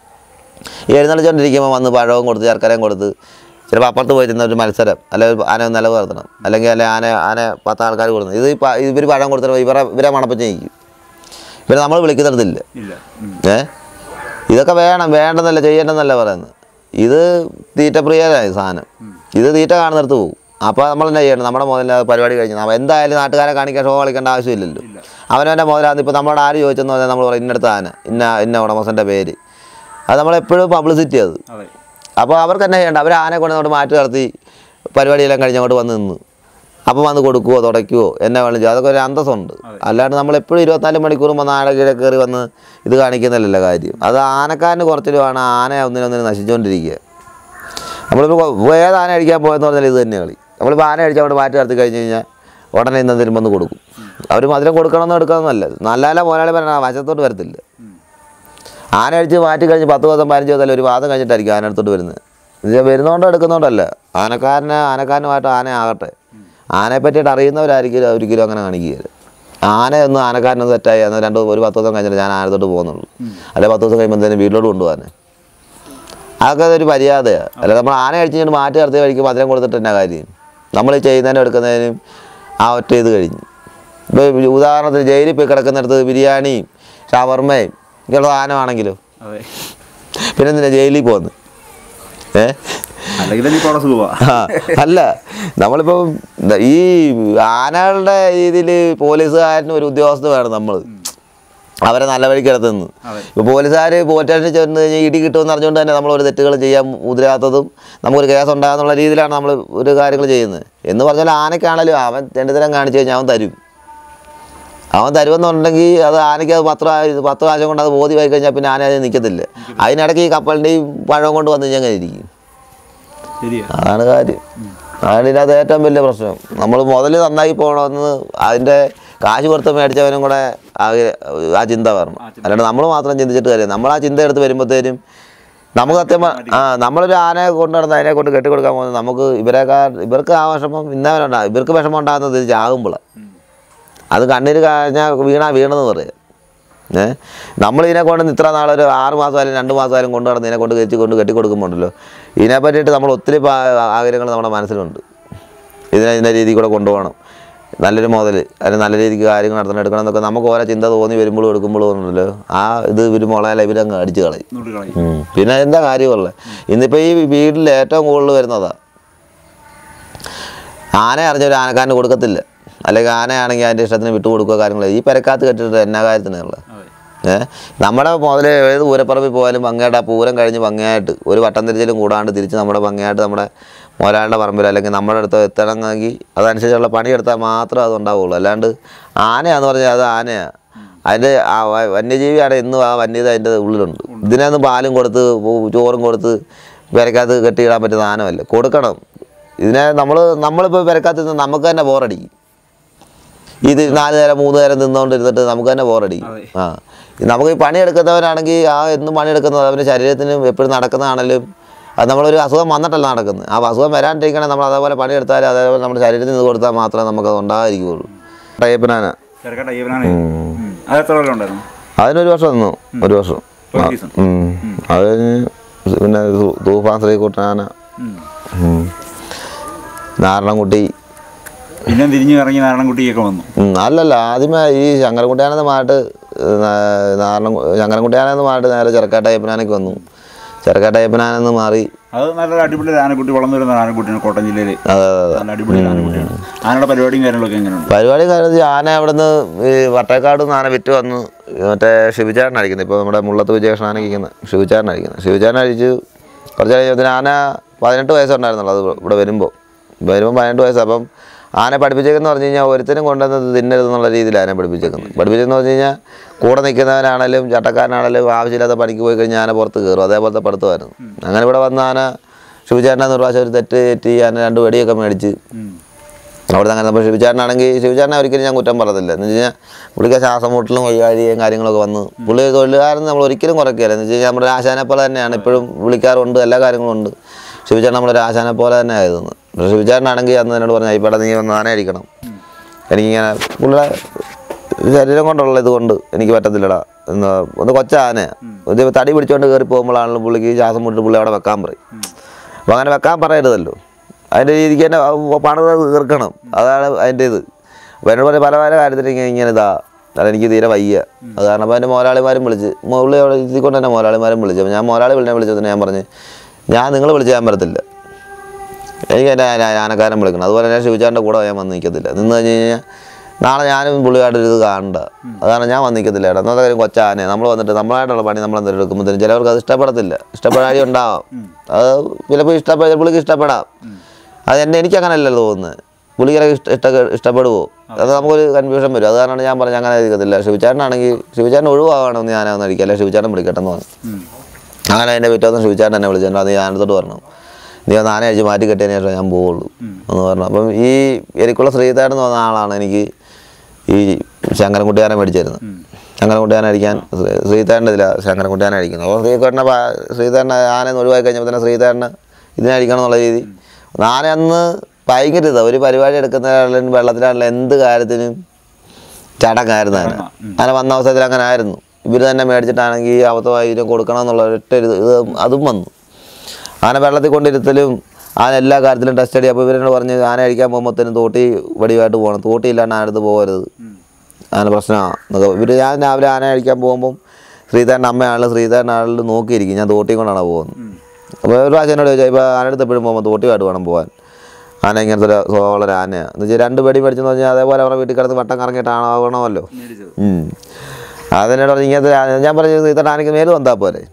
[SPEAKER 1] ഈ എഴുന്നള്ളിച്ചോണ്ടിരിക്കുമ്പോൾ വന്ന് പഴവും കൊടുത്ത് ശർക്കരയും കൊടുത്ത് ചിലപ്പോൾ അപ്പുറത്ത് പോയി ചെന്ന ഒരു മത്സരം അല്ലെങ്കിൽ ആന ഒന്ന് നിലവ് നിർത്തണം അല്ലെങ്കിൽ അല്ലെ ആന ആന പത്ത് ആൾക്കാർ കൊടുക്കണം ഇത് ഇപ്പം ഇവർ പഴം കൊടുത്തിട്ട് ഇവരെ ഇവരെ മണപ്പിച്ച് നിൽക്കും ഇവരെ നമ്മൾ വിളിക്കുന്നിടത്തില്ല
[SPEAKER 2] ഇല്ല ഉം.
[SPEAKER 1] ഏ ഇതൊക്കെ വേണം വേണ്ടെന്നല്ല ചെയ്യേണ്ടെന്നല്ല പറയുന്നത് ഇത് തീറ്റപ്രിയരായ സാധനം ഇത് തീറ്റ കാണുന്നിടത്ത് പോകും അപ്പോൾ നമ്മൾ എന്നാ ചെയ്യണം നമ്മുടെ മുതല പരിപാടി കഴിഞ്ഞ് നമ്മൾ എന്തായാലും നാട്ടുകാരെ കാണിക്കാൻ ഷോ കളിക്കേണ്ട ആവശ്യമില്ലല്ലോ അവനവൻ്റെ മുതലാന്ന് ഇപ്പോൾ നമ്മളോട് ആര് ചോദിച്ചെന്ന് പറഞ്ഞാൽ നമ്മൾ പറയും ഇന്നടുത്ത ആന ഇന്ന ഇന്ന ഉടമസ്ഥൻ്റെ പേര് അത് നമ്മളെപ്പോഴും പബ്ലിസിറ്റി അത്
[SPEAKER 2] അതെ
[SPEAKER 1] അപ്പോൾ അവർക്ക് തന്നെ ചെയ്യണ്ട അവർ ആനെ കൊണ്ട് അങ്ങോട്ട് മാറ്റി നടത്തി പരിപാടിയെല്ലാം കഴിഞ്ഞ് അങ്ങോട്ട് വന്ന് നിന്ന് അപ്പം വന്ന് കൊടുക്കുവോ തുടയ്ക്കുവോ എന്നെ വിളിച്ചു അതൊക്കെ ഒരു അന്തസ്സുണ്ട് അല്ലാണ്ട് നമ്മൾ എപ്പോഴും ഇരുപത്തിനാല് മണിക്കൂറും വന്ന് ആടെ കീഴെ കയറി വന്ന് ഇത് കാണിക്കുന്നില്ലല്ലോ കാര്യം അത് ആനക്കാരന് കുറച്ചിലുമാണ് ആന ഒന്നിനൊന്നിനും നശിച്ചുകൊണ്ടിരിക്കുക നമ്മളിപ്പോൾ ഏത് ആന അടിക്കാൻ പോയെന്ന് പറഞ്ഞാൽ ഇത് തന്നെ കളി നമ്മളിപ്പോൾ ആന അടിച്ച് അവിടെ മാറ്റി നടത്തി കഴിഞ്ഞ് കഴിഞ്ഞാൽ ഉടനെ ഇന്ന് എന്തെങ്കിലും വന്ന് കൊടുക്കും അവർ മധുരം കൊടുക്കണമെന്ന് എടുക്കണമെന്നല്ല നല്ല നല്ല മുതലാളി പറഞ്ഞാൽ വശത്തോട്ട് വരത്തില്ല ആന അടിച്ച് മാറ്റി കഴിഞ്ഞ് പത്ത് ദിവസം പതിനഞ്ച് ദിവസം ഒരു വാദം കഴിഞ്ഞിട്ടായിരിക്കും ആന അടുത്തോട്ട് വരുന്നത് ഇത് വരുന്നതുകൊണ്ടോ എടുക്കുന്നതുകൊണ്ടല്ല ആനക്കാരന് ആനക്കാരനുമായിട്ട് ആന ആകട്ടെ ആനയെ പറ്റിയിട്ട് അറിയുന്നവരായിരിക്കും ഒരിക്കലും അങ്ങനെ കാണിക്കുകയില്ല ആന ഒന്ന് ആനക്കാരനൊന്ന് സെറ്റായി എന്നാൽ രണ്ട് ഒരു പത്ത് ദിവസം കഴിഞ്ഞിട്ട് ഞാൻ ആനത്തോട്ട് പോകുന്നുള്ളൂ അല്ലെ പത്ത് ദിവസം കഴിയുമ്പോൾ എന്തെങ്കിലും വീട്ടിലോട്ട് കൊണ്ടുപോകാൻ അതൊക്കെ ഒരു മര്യാദയാണ് അല്ല നമ്മൾ ആന അടിച്ചിട്ട് മാറ്റി നിർത്തി കഴിക്കും മധുരം കൊടുത്തിട്ട് എന്നാ കാര്യം നമ്മൾ ഈ ചെയ്യുന്നതിനും എടുക്കുന്നതിനും ആ ഒറ്റ ഇത് കഴിഞ്ഞു ഇപ്പോൾ ഉദാഹരണത്തിന് ജയിലിൽ പോയി കിടക്കുന്നിടത്ത് ബിരിയാണിയും ഷവർമ്മയും ഇങ്ങനെയുള്ള സാധനമാണെങ്കിലോ
[SPEAKER 2] അതെ
[SPEAKER 1] പിന്നെ എന്തിനാ ജയിലിൽ പോകുന്നത് ഏ
[SPEAKER 2] അല്ലെങ്കിൽ ഇനി അവിടെ സുഖമാ
[SPEAKER 1] ആ, അല്ല നമ്മളിപ്പോൾ ഈ ആനകളുടെ രീതിയിൽ പോലീസുകാരന് ഒരു ഉദ്യോഗസ്ഥ വേണം നമ്മൾ അവരെ നല്ല വഴിക്ക് കിടത്തുന്നു
[SPEAKER 2] അതെ.
[SPEAKER 1] ഇപ്പോൾ പോലീസുകാർ പോറ്റേഷൻ ചെന്ന് കഴിഞ്ഞാൽ ഇടി കിട്ടുമെന്ന് അറിഞ്ഞുകൊണ്ട് തന്നെ നമ്മൾ ഒരു തെറ്റുകൾ ചെയ്യാൻ മുതിരാത്തതും നമുക്കൊരു കേസ് ഉണ്ടാകുന്നുള്ള രീതിയിലാണ് നമ്മൾ ഒരു കാര്യങ്ങൾ ചെയ്യുന്നത് എന്ന് പറഞ്ഞാൽ ആനയ്ക്കാണല്ലോ അവൻ രണ്ടുതരം കാണിച്ചു കഴിഞ്ഞാൽ അവൻ തരും അവൻ തരുമെന്നുണ്ടെങ്കിൽ അത് ആനയ്ക്ക് അത് പത്ത് പ്രാവശ്യം പത്ത് പ്രാവശ്യം കൊണ്ട് അത് ബോധ്യമായി കഴിഞ്ഞാൽ പിന്നെ ആന അതിന് നിൽക്കത്തില്ല അതിനിടയ്ക്ക് ഈ കപ്പലിൻ്റെയും പഴം കൊണ്ട് വന്ന് കഴിഞ്ഞാൽ അങ്ങനെ ഇരിക്കും
[SPEAKER 2] ശരിയാ
[SPEAKER 1] അതാണ് കാര്യം അതാണ് ഇതിനകത്ത് ഏറ്റവും വലിയ പ്രശ്നം നമ്മൾ മുതൽ നന്നായി പോകണമെന്ന് അതിൻ്റെ കാശ് കൊടുത്ത് മേടിച്ചവനും കൂടെ ആഗ്ര- ആ ചിന്ത വരണം അല്ലാണ്ട് നമ്മൾ മാത്രം ചിന്തിച്ചിട്ട് കാര്യം നമ്മൾ ആ ചിന്ത എടുത്ത് വരുമ്പോഴത്തേനും നമുക്ക് സത്യം പ- ആ നമ്മളൊരു ആനയെ കൊണ്ട് നടന്ന് അതിനെ കൊണ്ട് കെട്ടിക്കൊടുക്കാൻ പോകുന്നത് നമുക്ക് ഇവരെക്കാൾ ഇവർക്ക് ആ വിഷമം ഇന്നവനുണ്ടാകും ഇവർക്ക് വിഷമം ഉണ്ടാകുന്നത് ഇത് ചാകുമ്പോഴാണ് അത് കണ്ണീര് കഴിഞ്ഞാൽ വീണാ വീണെന്ന് പറയാം ഏ നമ്മളിതിനെ കൊണ്ട് ഇത്ര നാളൊരു ആറ് മാസമായാലും രണ്ട് മാസമായാലും കൊണ്ട് നടന്ന് ഇതിനെ കൊണ്ട് കെട്ടി കൊണ്ട് കെട്ടിക്കൊടുക്കുമ്പോണ്ടല്ലോ ഇതിനെ പറ്റിയിട്ട് നമ്മൾ ഒത്തിരി പാ- ആഗ്രഹങ്ങൾ നമ്മുടെ മനസ്സിലുണ്ട് ഇതിനെ ഇതിൻ്റെ രീതിയിൽ കൂടെ കൊണ്ടുപോകണം നല്ലൊരു മുതൽ അല്ലെങ്കിൽ നല്ല രീതിക്ക് കാര്യങ്ങൾ നടത്തണം എടുക്കണം എന്നൊക്കെ നമുക്ക് ഓരോ ചിന്ത തോന്നി വരുമ്പോഴും എടുക്കുമ്പോഴും ഉണ്ടല്ലോ ആ ഇത് ഇവർ മുളയല്ല ഇവരങ്ങ് അടിച്ച് കളയും
[SPEAKER 2] നൂറ് കളി
[SPEAKER 1] ഉം. പിന്നെ എന്താ കാര്യമുള്ളത് ഇന്നിപ്പോൾ ഈ വീട്ടിൽ ഏറ്റവും കൂടുതൽ വരുന്നതാ ആന അറിഞ്ഞ ഒരു ആനക്കാരന് കൊടുക്കത്തില്ല അല്ലെങ്കിൽ ആനയാണെങ്കിൽ അതിൻ്റെ ഇഷ്ടത്തിന് വിട്ടു കൊടുക്കുക കാര്യങ്ങൾ ഈ പെരക്കാത്ത് കെട്ടിട്ട് എന്നാ കാര്യത്തിനുള്ള
[SPEAKER 2] അതെ
[SPEAKER 1] ഏഹ് നമ്മുടെ മുതൽ ഏത് പൂരപ്പറമ്പിൽ പോയാലും ഭംഗിയായിട്ട് ആ പൂരം കഴിഞ്ഞ് ഭംഗിയായിട്ട് ഒരു വട്ടം തിരിച്ചിലും കൂടാണ്ട് തിരിച്ച് നമ്മുടെ ഭംഗിയായിട്ട് നമ്മുടെ മുതലാളിയുടെ പറമ്പിൽ അല്ലെങ്കിൽ നമ്മുടെ അടുത്ത് എത്തണമെങ്കിൽ അതനുസരിച്ചുള്ള പണിയെടുത്താൽ മാത്രമേ അത് ഉണ്ടാവുള്ളൂ അല്ലാണ്ട് ആനയാന്ന് പറഞ്ഞാൽ അത് ആനയാണ് അതിൻ്റെ ആ വ- വന്യജീവിയാണ് ഇന്നും ആ വന്യത അതിൻ്റെ ഉള്ളിലുണ്ട് ഇതിനൊന്നും പാലും കൊടുത്ത് പൂ- ചോറും കൊടുത്ത് പെരക്കകത്ത് കെട്ടിയിടാൻ പറ്റുന്ന സാധനമല്ല കൊടുക്കണം ഇതിനെ നമ്മൾ നമ്മളിപ്പോൾ പെരക്കകത്ത് നിന്ന് നമുക്ക് തന്നെ ബോറടിക്കും ഇത് നാല് നേരം മൂന്ന് നേരം നിന്നുകൊണ്ടിരുന്നിട്ട് നമുക്ക് തന്നെ ബോറടിക്കും
[SPEAKER 2] അതെ.
[SPEAKER 1] ആ നമുക്ക് ഈ പണിയെടുക്കുന്നവനാണെങ്കിൽ ആ എന്നും പണിയെടുക്കുന്നത് അവൻ്റെ ശരീരത്തിന് എപ്പോഴും നടക്കുന്നതാണെങ്കിലും അത് നമ്മളൊരു അസുഖം വന്നിട്ടല്ല നടക്കുന്നത് ആ അസുഖം വരാണ്ടിരിക്കണേ നമ്മൾ അതേപോലെ പണിയെടുത്താൽ അതേപോലെ നമ്മുടെ ശരീരത്തിന് ഇത് കൊടുത്താൽ മാത്രമേ നമുക്കത് ഉണ്ടാകാതിരിക്കുകയുള്ളൂ ടൈപ്പിനാന
[SPEAKER 2] ചെറുക്കട്ട ഈവനാണ് അത് എത്ര കൊല്ലം ഉണ്ടായിരുന്നു
[SPEAKER 1] അതിനൊരു വർഷം നിന്നു ഒരു വർഷം
[SPEAKER 2] ഒരു സീസൺ
[SPEAKER 1] ഉം. അത് കഴിഞ്ഞ് പിന്നെ തു- തൂഫാൻ ശ്രീകുട്ടനാന ഉം. നാരണൻകുട്ടി
[SPEAKER 2] പിന്നെ തിരിഞ്ഞു ഇറങ്ങി നാരായണൻകുട്ടിയൊക്കെ വന്നു
[SPEAKER 1] ഉം, അല്ലല്ല ആദ്യമേ ഈ ശങ്കരൻകുട്ടിയാനെന്ന് മായിട്ട് നാരണം ശങ്കരൻകുട്ടിയാനെന്ന് മായിട്ട് നേരെ ചെറുക്കാട്ടയ്യപ്പനാനേക്ക് വന്നു ചെറുക്കാട്ടയ്യപ്പനാനെന്ന് മാറി
[SPEAKER 2] അത് നല്ലൊരു അടിപൊളി ഒരു ആനക്കുട്ടി വളർന്നു വരുന്ന ആനക്കുട്ടിയാണ് കോട്ടയം ജില്ലയിൽ
[SPEAKER 1] അതെ അതെ അതെ
[SPEAKER 2] നല്ല അടിപൊളി ഒരു ആനക്കുട്ടിയാണ് ആനയുടെ പരിപാടിയും കാര്യങ്ങളൊക്കെ എങ്ങനെയുണ്ട്
[SPEAKER 1] പരിപാടി കാര്യം ആന അവിടുന്ന് ഈ വട്ടേക്കാട് നിന്ന് ആന വിറ്റ് വന്ന് മറ്റേ ശിവചാരൻ അടിക്കുന്നത് ഇപ്പോൾ നമ്മുടെ മുള്ളത്ത് വിജയകൃഷ്ണൻ അടിക്കുന്നത് ശിവചാരൻ അടിക്കുന്നത് ശിവചാരൻ അടിച്ച് കുറച്ച് കഴിയുമ്പോൾ ആന പതിനെട്ട് വയസ്സുണ്ടായിരുന്നുള്ളൂ അത് ഇവിടെ വരുമ്പോൾ വരുമ്പോൾ പതിനെട്ട് വയസ്സ് അപ്പം ആന പഠിപ്പിച്ചേക്കെന്ന് പറഞ്ഞു കഴിഞ്ഞാൽ ഒരുത്തരും കൊണ്ടുവന്നത് തിന്നരുതെന്നുള്ള രീതിയിലാണ് ആന പഠിപ്പിച്ചേക്കുന്നത് പഠിപ്പിച്ചെന്ന് പറഞ്ഞു കഴിഞ്ഞാൽ കൂടെ നിൽക്കുന്നവനാണേലും ചട്ടക്കാരനാണേലും ആവശ്യമില്ലാത്ത പണിക്ക് പോയി കഴിഞ്ഞാൽ ആന പുറത്ത് കയറും അതേപോലത്തെ പഠിത്തമായിരുന്നു അങ്ങനെ ഇവിടെ വന്ന ആന ശിവചാരനെ ഒരു പ്രാവശ്യം ഒരു തെറ്റ് തെറ്റി ആന രണ്ട് വെടിയൊക്കെ മേടിച്ച്
[SPEAKER 2] ഉം.
[SPEAKER 1] അവിടെ അങ്ങനെ നമ്മൾ ശിവചാരനാണെങ്കിൽ ശിവചാരനെ ഒരിക്കലും ഞാൻ കുറ്റം പറയത്തില്ല എന്ന് വെച്ച് കഴിഞ്ഞാൽ പുള്ളിക്ക് ശ്വാസം മുട്ടലും വഴിയാഴിയും കാര്യങ്ങളൊക്കെ വന്ന് പുള്ളി ഒരു തൊഴിലുകാരൻ നമ്മൾ ഒരിക്കലും കുറയ്ക്കില്ല എന്ന് വെച്ച് കഴിഞ്ഞാൽ നമ്മുടെ ആശാനെ പോലെ തന്നെയാണ് ഇപ്പോഴും വിളിക്കാറുണ്ട് എല്ലാ കാര്യങ്ങളും ഉണ്ട് ശിവചാരൻ നമ്മളൊരു ആശാനെ പോലെ തന്നെ ആയിരുന്നു പക്ഷേ ശിവചാരനാണെങ്കിൽ അന്ന് എന്നോട് പറഞ്ഞു അയ്യപ്പാടെ നീ വന്ന് ആന അടിക്കണം എനിക്കിങ്ങനെ പുള്ളിയുടെ ശരീരം കൊണ്ടുള്ള ഇത് കൊണ്ട് എനിക്ക് പറ്റത്തില്ലടാ എന്ന് ഒന്ന് കൊച്ചാന ഇത് തടി പിടിച്ചോണ്ട് കയറി പോകുമ്പോഴാണെങ്കിലും പുള്ളിക്ക് ശ്വാസം മുട്ടിട്ട് പുള്ളി അവിടെ വെക്കാൻ പറയും അപ്പോൾ അങ്ങനെ വെക്കാൻ പറയരുതല്ലോ അതിൻ്റെ രീതിക്ക് തന്നെ പണിത് തീർക്കണം അതാണ് അതിൻ്റെ ഇത് അപ്പോൾ എന്നോട് പറയും പല പല കാര്യത്തിൽ ഇങ്ങനെ ഇങ്ങനെ ഇതാ അത് എനിക്ക് തീരെ വയ്യ അത് കാരണം അപ്പോൾ എൻ്റെ മോലാളിമാരും വിളിച്ച് മുള്ളി അവിടെ ഇതിക്കൊണ്ട് തന്നെ മോലാളിമാരും വിളിച്ചു അപ്പോൾ ഞാൻ മോലാളി വിളിനെ വിളിച്ചതിന് ഞാൻ പറഞ്ഞ് ഞാൻ നിങ്ങൾ വിളിച്ച് ഞാൻ വരത്തില്ല എനിക്ക് എൻ്റെ ആനക്കാരൻ വിളിക്കണം അതുപോലെ തന്നെ ശിവചാറിൻ്റെ കൂടെ ഞാൻ വന്ന് നിൽക്കത്തില്ല നിന്ന് കഴിഞ്ഞ് കഴിഞ്ഞാൽ നാളെ ഞാനും പുള്ളിയായിട്ട് ഇത് കാണണ്ട അതാണ് ഞാൻ വന്ന് നിൽക്കത്തില്ല ഏട്ടാ ഒന്നാമത്തെ കാര്യം കൊച്ചാനെ നമ്മൾ വന്നിട്ട് നമ്മളായിട്ടുള്ള പണി നമ്മൾ എന്തെങ്കിലും എടുക്കുമ്പോഴത്തേനും ചിലവർക്ക് അത് ഇഷ്ടപ്പെടത്തില്ല ഇഷ്ടപ്പെടാതി ഉണ്ടാവാം അത് ചിലപ്പോൾ ഇഷ്ടപ്പെടാം പുള്ളിക്ക് ഇഷ്ടപ്പെടാം അത് എൻ്റെ എനിക്ക് അങ്ങനെ അല്ലല്ലോ തോന്നുന്നത് പുള്ളിക്ക് ഇഷ്ട ഇഷ്ട ഇഷ്ടപ്പെടുവോ അത് നമുക്കൊരു കൺഫ്യൂഷൻ വരും അത് കാരണമാണ് ഞാൻ പറഞ്ഞത് അങ്ങനെ ഇരിക്കത്തില്ല ശിവചാരനാണെങ്കിൽ ശിവചാരൻ ഒഴിവാകണമെന്ന് ഞാനൊന്ന് അടിക്കല്ല ശിവചാരൻ വിളിക്കട്ടെ എന്ന് പറഞ്ഞു അങ്ങനെ എൻ്റെ പിറ്റേന്ന് ശിവചാരൻ എന്നെ വിളിച്ചിട്ടുണ്ട് അത് ഞാൻ അടുത്തോട്ട് പറഞ്ഞു നീ ഒന്ന് ആന അഴിച്ച് മാറ്റി കെട്ടിയതിന് ശേഷം ഞാൻ പോവുള്ളൂ എന്ന് പറഞ്ഞു അപ്പം ഈ എരിക്കുള്ള ശ്രീതാരൻ എന്ന് പറഞ്ഞ ആളാണ് എനിക്ക് ഈ ശങ്കരൻകുട്ടിയാനെ മേടിച്ചിരുന്നത് ശങ്കരൻകുട്ടിയാനെ അടിക്കാൻ ശ്രീതാരൻ്റെ ഇതിലാണ് ശങ്കരൻകുട്ടിയാനെ അടിക്കുന്നത് അപ്പോൾ ശ്രീകണ്ഠ ശ്രീതാരനെ ആന ഒഴിവാക്കി കഴിഞ്ഞപ്പോൾ തന്നെ ശ്രീതാരന് ഇതിനെ അടിക്കണം എന്നുള്ള രീതി ആന അന്ന് ഭയങ്കര ഇതാ ഒരു പരിപാടി എടുക്കുന്നതിനാണെങ്കിലും വെള്ളത്തിലാണെങ്കിലും എന്ത് കാര്യത്തിനും ചടങ്ങായിരുന്നു അതിന് അങ്ങനെ വന്ന അവസരത്തിൽ അങ്ങനെ ആയിരുന്നു ഇവർ തന്നെ മേടിച്ചിട്ടാണെങ്കിൽ അബദ്ധമായി ഇതിനെ കൊടുക്കണം എന്നുള്ള ഒറ്റ ഒരു ഇത് ഇത് അതും വന്നു ആന വെള്ളത്തിൽ കൊണ്ടിരുത്തലും ആന എല്ലാ കാര്യത്തിലും ടെസ്റ്റ് അടി അപ്പോൾ ഇവരോട് പറഞ്ഞ് ആന അഴിക്കാൻ പോകുമ്പോഴത്തേനും തോട്ടി വടിവായിട്ട് പോകണം തോട്ടി ഇല്ലാണ്ട് ആന അടുത്ത് പോകരുത് ആന പ്രശ്നമാണ് ഇവർ ഞാൻ രാവിലെ ആന അഴിക്കാൻ പോകുമ്പം ശ്രീധരൻ്റെ അമ്മയാണെങ്കിലും ശ്രീധരനാണെങ്കിലും നോക്കിയിരിക്കും ഞാൻ തോട്ടിയും കൊണ്ടാണ് പോകുന്നത് അപ്പോൾ ഒരു പ്രാവശ്യം എന്നോട് ചോദിച്ചാൽ ഇപ്പോൾ ആനടുത്ത് എപ്പോഴും പോകുമ്പോൾ തോട്ടിയുമായിട്ട് വേണം പോകാൻ ആന ഇങ്ങനത്തെ ഒരു സ്വഭാവമുള്ള ഒരു ആനയാണ് എന്ന് വെച്ചാൽ രണ്ട് പേടി മേടിച്ചെന്ന് പറഞ്ഞാൽ അതേപോലെ അവരുടെ വീട്ടിൽ കിടന്ന് വട്ടം കറങ്ങിയിട്ടാണോ ആവണമല്ലോ ഉം. അതിനോട് പറഞ്ഞ് ഇങ്ങനത്തെ ആന- ഞാൻ പറഞ്ഞു ഇത്ര ആനയ്ക്ക് മേല് വന്നാൽ പോരെ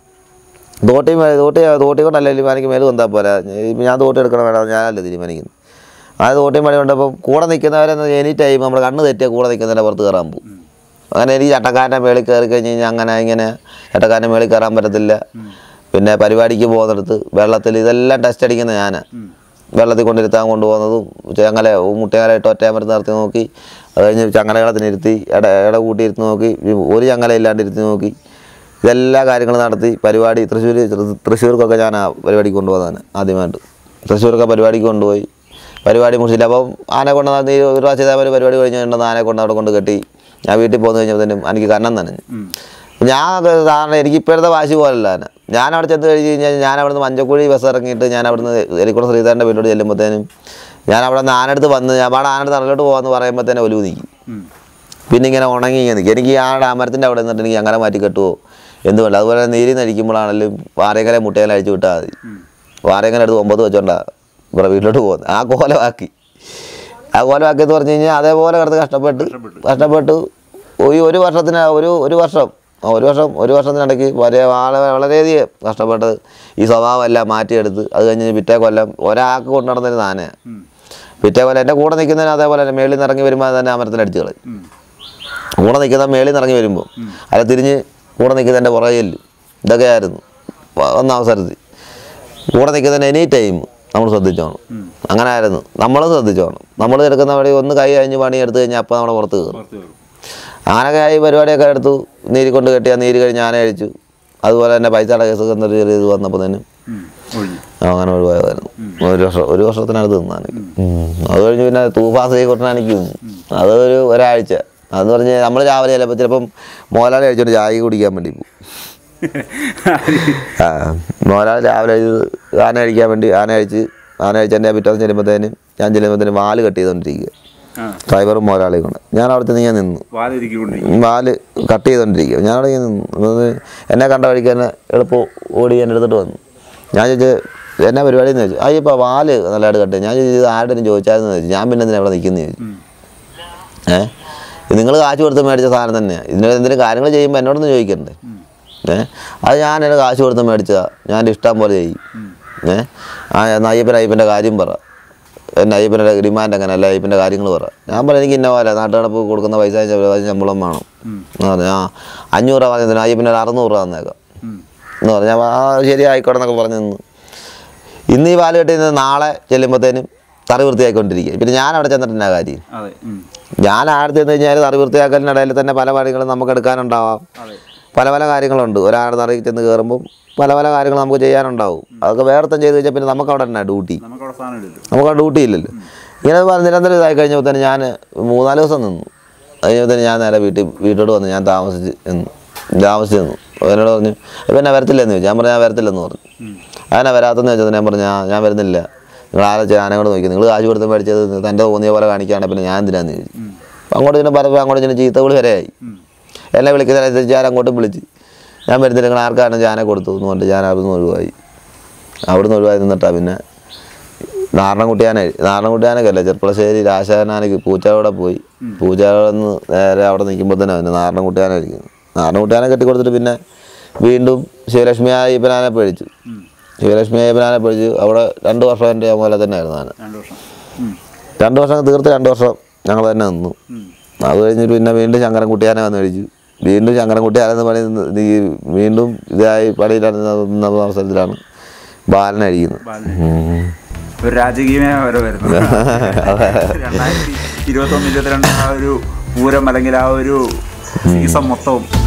[SPEAKER 1] തോട്ടി മേ- തോട്ടി തോട്ടി കൊണ്ടല്ലെങ്കിലും എനിക്ക് മേല് വന്നാൽ പോരാ ഇപ്പം ഞാൻ തോട്ടി എടുക്കണം വേണം ഞാനല്ലേ തീരുമാനിക്കുന്നത് ആ തോട്ടി മണി കൊണ്ടപ്പം കൂടെ നിൽക്കുന്നവരെ എനി ടൈം നമ്മുടെ കണ്ണ് തെറ്റിയ കൂടെ നിൽക്കുന്നതിൻ്റെ പുറത്ത് കയറാൻ പോകും അങ്ങനെ എനിക്ക് ചട്ടക്കാരൻ്റെ മേളിൽ കയറി കഴിഞ്ഞ് കഴിഞ്ഞാൽ അങ്ങനെ ഇങ്ങനെ ചട്ടക്കാരൻ്റെ മേളിൽ കയറാൻ പറ്റത്തില്ല പിന്നെ പരിപാടിക്ക് പോകുന്നിടത്ത് വെള്ളത്തിൽ ഇതെല്ലാം ടെസ്റ്റ് അടിക്കുന്ന ഞാനാണ് വെള്ളത്തിൽ കൊണ്ടിരുത്താൻ കൊണ്ടുപോകുന്നതും ചങ്ങല മുട്ടയാലായിട്ട് ഒറ്റയാമരത്ത് നിർത്തി നോക്കി അത് കഴിഞ്ഞ് ചങ്ങലകളത്തിനിരുത്തി ഇട ഇട കൂട്ടി ഇരുത്തി നോക്കി ഒരു ചങ്ങല ഇല്ലാണ്ട് ഇരുത്തി നോക്കി ഇതെല്ലാ കാര്യങ്ങളും നടത്തി പരിപാടി തൃശ്ശൂർ തൃശ്ശൂർക്കൊക്കെ ഞാൻ ആ പരിപാടിക്ക് കൊണ്ടുപോകുന്നതാണ് ആദ്യമായിട്ട് തൃശ്ശൂരൊക്കെ പരിപാടിക്ക് കൊണ്ടുപോയി പരിപാടി മുഷില്ല അപ്പം ആനെ കൊണ്ട് നടന്ന് ഈ ഒരു പ്രാവശ്യം ഇതേപോലെ പരിപാടി കഴിഞ്ഞ് കഴിഞ്ഞാൽ ആനെ കൊണ്ട് അവിടെ കൊണ്ട് കെട്ടി ഞാൻ വീട്ടിൽ പോന്നു കഴിഞ്ഞപ്പോഴത്തേനും എനിക്ക് കണ്ണം നനഞ്ഞു ഞാൻ അത് സാധാരണ എനിക്ക് ഇപ്പോഴത്തെ വാശി പോലല്ല ആന ഞാൻ അവിടെ ചെന്ന് കഴിഞ്ഞ് കഴിഞ്ഞാൽ ഞാൻ അവിടുന്ന് മഞ്ചക്കുഴി ബസ് ഇറങ്ങിയിട്ട് ഞാൻ അവിടുന്ന് എലിക്കുളം ശ്രീധരൻ്റെ വീട്ടിലോട്ട് ചെല്ലുമ്പോഴത്തേനും ഞാൻ അവിടെ നിന്ന് ആനടുത്ത് വന്ന് ഞാൻ പാടെ ആനടുത്ത് തറയിലോട്ട് പോകാമെന്ന് പറയുമ്പോഴത്തേനും ഒലിവ് നിൽക്കും പിന്നെ ഇങ്ങനെ ഉണങ്ങി ഇങ്ങനെ നിൽക്കും എനിക്ക് ആ ഡാമരത്തിൻ്റെ അവിടെ നിന്നിട്ട് എനിക്ക് അങ്ങനെ മാറ്റി കെട്ടുമോ എന്തുമല്ല അതുപോലെ നീരി നരിക്കുമ്പോഴാണെങ്കിലും വാരേക്കല മുട്ടയില അഴിച്ചു വിട്ടാൽ മതി വാരേക്കല എടുത്ത് ഒമ്പത് വെച്ചോണ്ടാ ഇവിടെ വീട്ടിലോട്ട് പോകുന്നത് ആ കോലമാക്കി ആ കോലമാക്കി എന്ന് പറഞ്ഞു കഴിഞ്ഞാൽ അതേപോലെ കിടന്ന് കഷ്ടപ്പെട്ട് കഷ്ടപ്പെട്ട് ഈ ഒരു വർഷത്തിന് ഒരു ഒരു വർഷം ആ ഒരു വർഷം ഒരു വർഷത്തിനിടയ്ക്ക് വളരെ വളരെ വളരെയധികം കഷ്ടപ്പെട്ട് ഈ സ്വഭാവം എല്ലാം മാറ്റിയെടുത്ത് അത് കഴിഞ്ഞ് പിറ്റേ കൊല്ലം ഒരാൾക്ക് കൊണ്ടു നടന്നിരുന്ന ആനയാണ് പിറ്റേ കൊല്ലം എൻ്റെ കൂടെ നിൽക്കുന്നതിന് അതേപോലെ തന്നെ മേളിൽ നിന്ന് ഇറങ്ങി വരുമ്പോൾ തന്നെ അമരത്തിൽ അടിച്ചു കളയും കൂടെ നിൽക്കുന്ന മേളിൽ നിന്ന് ഇറങ്ങി വരുമ്പോൾ അല്ല തിരിഞ്ഞ് കൂടെ നിൽക്കുന്നതിൻ്റെ പുറകില് ഇതൊക്കെയായിരുന്നു വ- വന്ന അവസരത്തിൽ കൂടെ നിൽക്കുന്നതിന് എനി ടൈം നമ്മൾ ശ്രദ്ധിച്ചോണം അങ്ങനെ ആയിരുന്നു നമ്മൾ ശ്രദ്ധിച്ചോണം നമ്മൾ എടുക്കുന്ന വഴി ഒന്ന് കൈ കഴിഞ്ഞ് പണി എടുത്തു കഴിഞ്ഞാൽ അപ്പം നമ്മുടെ പുറത്ത് കയറും
[SPEAKER 2] പുറത്ത് കയറും
[SPEAKER 1] ആനൊക്കെ ആയി പരിപാടിയൊക്കെ എടുത്തു നീരി കൊണ്ട് കെട്ടിയാൽ നീര് കഴിഞ്ഞ് ആന അഴിച്ചു അതുപോലെ തന്നെ പൈസയുടെ കേസ് എന്നൊരു ചെറിയ ഇത് വന്നപ്പോൾ തന്നെ
[SPEAKER 2] ഉം. ഒഴിഞ്ഞു
[SPEAKER 1] അങ്ങനെ ഒഴിവായതായിരുന്നു ഒരു വർഷം ഒരു വർഷത്തിനടുത്ത് നിന്നാണ് അത് കഴിഞ്ഞ് പിന്നെ തൂഫാസ് കൊട്ടനാനിക്ക് നിന്നു അതൊരു ഒരാഴ്ച അതെന്ന് പറഞ്ഞ് നമ്മൾ രാവിലെ ചിലപ്പോൾ ചിലപ്പം മോലാളി കഴിച്ചോണ്ട് ചായ കുടിക്കാൻ വേണ്ടി പോകും ആ മോലാളി രാവിലെ ഇത് ആന കഴിക്കാൻ വേണ്ടി ആന കഴിച്ച് ആന കഴിച്ച് എൻ്റെ പിറ്റേന്ന് ചെല്ലുമ്പോഴത്തേനും ഞാൻ ചെല്ലുമ്പോഴത്തേനും വാല് കട്ട് ചെയ്തുകൊണ്ടിരിക്കുക
[SPEAKER 2] ആ
[SPEAKER 1] ഡ്രൈവറും മോലാളിയും കൊണ്ട് ഞാൻ അവിടെ ചെന്ന് ഞാൻ നിന്നു
[SPEAKER 2] വാതിരിക്കൊണ്ടിരിക്കും
[SPEAKER 1] വാല് കട്ട് ചെയ്തുകൊണ്ടിരിക്കുക ഞാൻ അവിടെ ഇങ്ങനെ നിന്നു അതായത് എന്നെ കണ്ട വഴിക്ക് തന്നെ എളുപ്പം ഓടി എൻ്റെ അടുത്തിട്ട് വന്നു ഞാൻ ചോദിച്ചു എന്നാ പരിപാടി എന്ന് ചോദിച്ചു ആ ഇപ്പോൾ വാല് നല്ലതായിട്ട് കട്ട് ചെയ്തു." ഞാൻ ചോദിച്ചു ഇത് ആരുടെയും ചോദിച്ചായിരുന്നു ചോദിച്ചു ഞാൻ പിന്നെ എന്തിനാ ഇവിടെ നിൽക്കുന്നത് ചോദിച്ചു ഏ ഇത് നിങ്ങൾ കാശ് കൊടുത്ത് മേടിച്ച സാധനം തന്നെയാണ് ഇതിന് എന്തെങ്കിലും കാര്യങ്ങൾ ചെയ്യുമ്പോൾ എന്നോടൊന്ന് ചോദിക്കണ്ടേ ഏ അത് ഞാൻ എൻ്റെ കാശ് കൊടുത്ത് മേടിച്ചതാ ഞാൻ എൻ്റെ ഇഷ്ടം പോലെ ചെയ്യും ഏ ആ എന്നാൽ അയ്യപ്പൻ അയ്യപ്പൻ്റെ കാര്യം പറ എൻ്റെ അയ്യപ്പൻ്റെ ഡിമാൻഡ് അങ്ങനെ അല്ല അയ്യപ്പൻ്റെ കാര്യങ്ങൾ പറ ഞാൻ പറഞ്ഞു എനിക്ക് ഇന്ന പോലെ നാട്ടുകടപ്പ് കൊടുക്കുന്ന പൈസ ശമ്പളം ശമ്പളം വേണം എന്ന് പറഞ്ഞു ആ അഞ്ഞൂറ് രൂപ പറഞ്ഞതിന് അയ്യപ്പൻ്റെ ഒരു അറുന്നൂറ് രൂപ തന്നേക്കാം എന്ന് പറഞ്ഞു ഞാൻ ആ ശരി ആയിക്കോട്ടെ എന്നൊക്കെ പറഞ്ഞു നിന്ന് ഇന്ന് ഈ പാല് കെട്ടി നാളെ ചെല്ലുമ്പോഴത്തേനും തറി വൃത്തിയായിക്കൊണ്ടിരിക്കുക പിന്നെ ഞാൻ അവിടെ ചെന്നിട്ട് എന്നാ കാര്യം
[SPEAKER 2] അതെ ഉം.
[SPEAKER 1] ഞാൻ ആടുത്ത് ചെന്ന് കഴിഞ്ഞാൽ തറി വൃത്തിയാക്കലിനിടയിൽ തന്നെ പല പണികളും നമുക്ക് എടുക്കാനുണ്ടാവാം
[SPEAKER 2] അതെ
[SPEAKER 1] പല പല കാര്യങ്ങളുണ്ട് ഒരാൾ തറയിൽ ചെന്ന് കയറുമ്പോൾ പല പല കാര്യങ്ങൾ നമുക്ക് ചെയ്യാനുണ്ടാവും അതൊക്കെ വേറെ തന്നെ ചെയ്ത് കഴിഞ്ഞാൽ പിന്നെ നമുക്ക് അവിടെ തന്നെ ഡ്യൂട്ടി
[SPEAKER 2] നമുക്കവിടെ സ്ഥാനം ഇല്ലല്ലോ
[SPEAKER 1] നമുക്ക് ആ ഡ്യൂട്ടി ഇല്ലല്ലോ ഇങ്ങനെ പറഞ്ഞ് നിരന്തരം ഇതായി കഴിഞ്ഞപ്പോൾ തന്നെ ഞാൻ മൂന്നാല് ദിവസം നിന്നു അത് കഴിഞ്ഞപ്പോൾ തന്നെ ഞാൻ നേരെ വീട്ടിൽ വീട്ടോട് വന്ന് ഞാൻ താമസിച്ച് നിന്നു താമസിച്ച് നിന്നു അപ്പോൾ എന്നോട് പറഞ്ഞു അപ്പം എന്നെ വരത്തില്ലെന്ന് ചോദിച്ചു ഞാൻ പറഞ്ഞു ഞാൻ വരത്തില്ലെന്ന് പറഞ്ഞു അങ്ങനെ വരാത്തെന്ന് വെച്ചത് ഞാൻ പറഞ്ഞു ഞാൻ ഞാൻ വരുന്നില്ല നിങ്ങൾ ആരെ ഞാനെ കൊണ്ട് നോക്കി നിങ്ങൾ കാശ് കൊടുത്ത് മേടിച്ചത് തൻ്റെ തോന്നിയ പോലെ കാണിക്കുകയാണ് പിന്നെ ഞാൻ എന്തിനാന്ന് ചോദിച്ചു അപ്പം അങ്ങോട്ട് ഇങ്ങനെ പറഞ്ഞപ്പോൾ അങ്ങോട്ട് ഇങ്ങനെ ചീത്ത വിളി വരെയായി എന്നെ വിളിക്കുന്നതിനനുസരിച്ച് ഞാൻ അങ്ങോട്ടും വിളിച്ച് ഞാൻ വരുന്നില്ല നിങ്ങൾ ആർക്കാണ് ഞാനെ കൊടുത്തു എന്ന് പറഞ്ഞിട്ട് ഞാൻ അവിടുന്ന് ഒഴിവായി അവിടുന്ന് ഒഴിവായി നിന്നിട്ടാണ് പിന്നെ നാരണംകുട്ടിയാനെ നാരണംകുട്ടിയാനൊക്കെ അല്ലേ ചെർപ്പളശ്ശേരി രാശാനാനക്ക് പൂച്ചയോടെ പോയി പൂച്ചയോടെ നിന്ന് നേരെ അവിടെ നിൽക്കുമ്പോൾ തന്നെ അവന് നാരണംകുട്ടിയാനെ ഇരിക്കുന്നു നാരണംകുട്ടിയാനെ കെട്ടിക്കൊടുത്തിട്ട് പിന്നെ വീണ്ടും ശിവലക്ഷ്മി അയ്യപ്പനാനെ പേടിച്ചു ശിവലക്ഷ്മി അയ്യപ്പനാനെ പേടിച്ചു അവിടെ രണ്ട് വർഷം എൻ്റെ പോലെ തന്നെ ആയിരുന്നു ഞാൻ
[SPEAKER 2] രണ്ട് വർഷം ഉം.
[SPEAKER 1] രണ്ട് വർഷം തീർത്ത് രണ്ട് വർഷം ഞങ്ങൾ തന്നെ നിന്നു
[SPEAKER 2] ഉം.
[SPEAKER 1] അത് കഴിഞ്ഞിട്ട് പിന്നെ വീണ്ടും ശങ്കരൻകുട്ടിയാനെ വന്ന് മേടിച്ചു വീണ്ടും ശങ്കരൻകുട്ടിയാനെന്ന് പണി നിന്ന് ഈ വീണ്ടും ഇതായി പണിയിലാണ് അവസരത്തിലാണ് ബാലനെ അടിക്കുന്നത്
[SPEAKER 2] ബാലനെ.
[SPEAKER 1] ഉം.
[SPEAKER 2] ഒരു രാജകീയമായ വരെ വരുന്നു രണ്ടായിരത്തി ഇരുപത്തൊന്ന് ഇരുപത്തിരണ്ട് ആ ഒരു പൂരം അല്ലെങ്കിൽ ആ ഒരു സീസൺ മൊത്തവും